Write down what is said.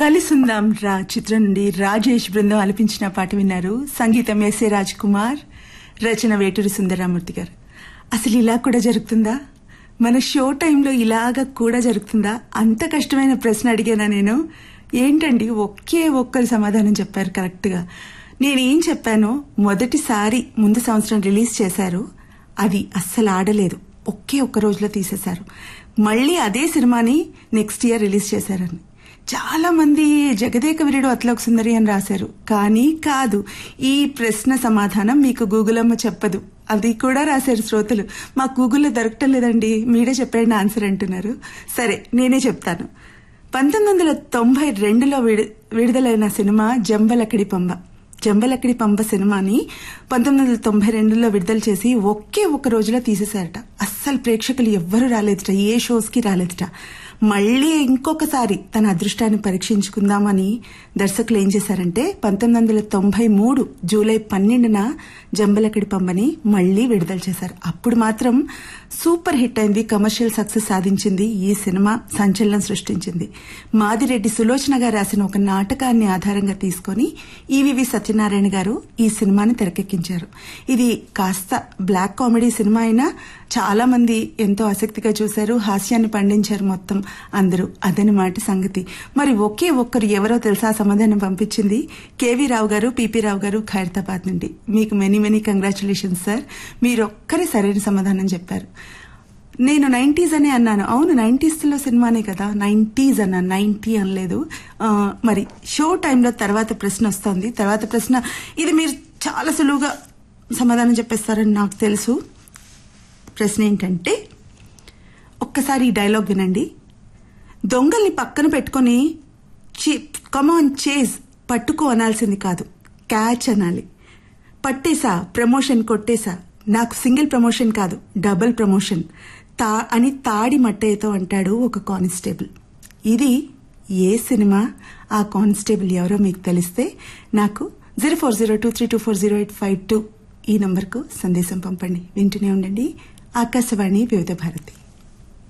కలిసుందాం రా చిత్రం నుండి రాజేష్ బృందం ఆలపించిన పాట విన్నారు సంగీతం ఎస్ఏ రాజ్ కుమార్ రచన వేటూరి సుందరరామూర్తి గారు అసలు ఇలా కూడా జరుగుతుందా మన షో టైంలో ఇలాగా కూడా జరుగుతుందా అంత కష్టమైన ప్రశ్న అడిగానా నేను ఏంటండి ఒకే ఒక్కరు సమాధానం చెప్పారు కరెక్ట్గా నేనేం చెప్పానో మొదటిసారి ముందు సంవత్సరం రిలీజ్ చేశారు అది అస్సలు ఆడలేదు ఒకే ఒక్క రోజులో తీసేశారు మళ్ళీ అదే సినిమాని నెక్స్ట్ ఇయర్ రిలీజ్ చేశారని చాలా మంది జగదేక వీరుడు అత్లోక సుందరి అని రాశారు కానీ కాదు ఈ ప్రశ్న సమాధానం మీకు గూగుల్ అమ్మ చెప్పదు అది కూడా రాశారు శ్రోతలు మాకు గూగుల్లో దొరకటం లేదండి మీరే చెప్పండి ఆన్సర్ అంటున్నారు సరే నేనే చెప్తాను పంతొమ్మిది వందల తొంభై రెండులో విడుదలైన సినిమా జంబలకడి పంబ జంబలక్కడి పంప సినిమాని పంతొమ్మిది వందల తొంభై రెండులో విడుదల చేసి ఒకే ఒక్క రోజులో తీసేశారట అస్సలు ప్రేక్షకులు ఎవ్వరూ రాలేదట ఏ షోస్ కి రాలేదట మళ్ళీ ఇంకొకసారి తన అదృష్టాన్ని పరీక్షించుకుందామని దర్శకులు ఏం చేశారంటే పంతొమ్మిది వందల తొంభై మూడు జూలై పన్నెండున జంబలకడి పంబని మళ్లీ విడుదల చేశారు అప్పుడు మాత్రం సూపర్ హిట్ అయింది కమర్షియల్ సక్సెస్ సాధించింది ఈ సినిమా సంచలనం సృష్టించింది మాదిరెడ్డి సులోచన గారు రాసిన ఒక నాటకాన్ని ఆధారంగా తీసుకుని ఈవివి సత్యనారాయణ గారు ఈ సినిమాని తెరకెక్కించారు ఇది కాస్త బ్లాక్ కామెడీ సినిమా అయినా చాలా మంది ఎంతో ఆసక్తిగా చూశారు హాస్యాన్ని పండించారు మొత్తం అందరూ అదనమాట సంగతి మరి ఒకే ఒక్కరు ఎవరో తెలుసా సమాధానం పంపించింది కేవీ రావు గారు పిపి రావు గారు ఖైరతాబాద్ నుండి మీకు మెనీ మెనీ కంగ్రాచులేషన్స్ సార్ మీరు ఒక్కరే సరైన సమాధానం చెప్పారు నేను నైంటీస్ అనే అన్నాను అవును నైంటీస్ లో సినిమానే కదా నైంటీస్ అన్నాను నైంటీ అనలేదు మరి షో టైంలో తర్వాత ప్రశ్న వస్తుంది తర్వాత ప్రశ్న ఇది మీరు చాలా సులువుగా సమాధానం చెప్పేస్తారని నాకు తెలుసు ప్రశ్న ఏంటంటే ఒక్కసారి ఈ డైలాగ్ వినండి దొంగల్ని పక్కన పెట్టుకుని కమాన్ చేజ్ పట్టుకో అనాల్సింది కాదు క్యాచ్ అనాలి పట్టేసా ప్రమోషన్ కొట్టేసా నాకు సింగిల్ ప్రమోషన్ కాదు డబుల్ ప్రమోషన్ తా అని తాడి మట్టయ్యతో అంటాడు ఒక కానిస్టేబుల్ ఇది ఏ సినిమా ఆ కానిస్టేబుల్ ఎవరో మీకు తెలిస్తే నాకు zero four zero two three two four zero eight five two ఈ నంబర్కు సందేశం పంపండి వింటూనే ఉండండి ఆకాశవాణి వివిధ భారతి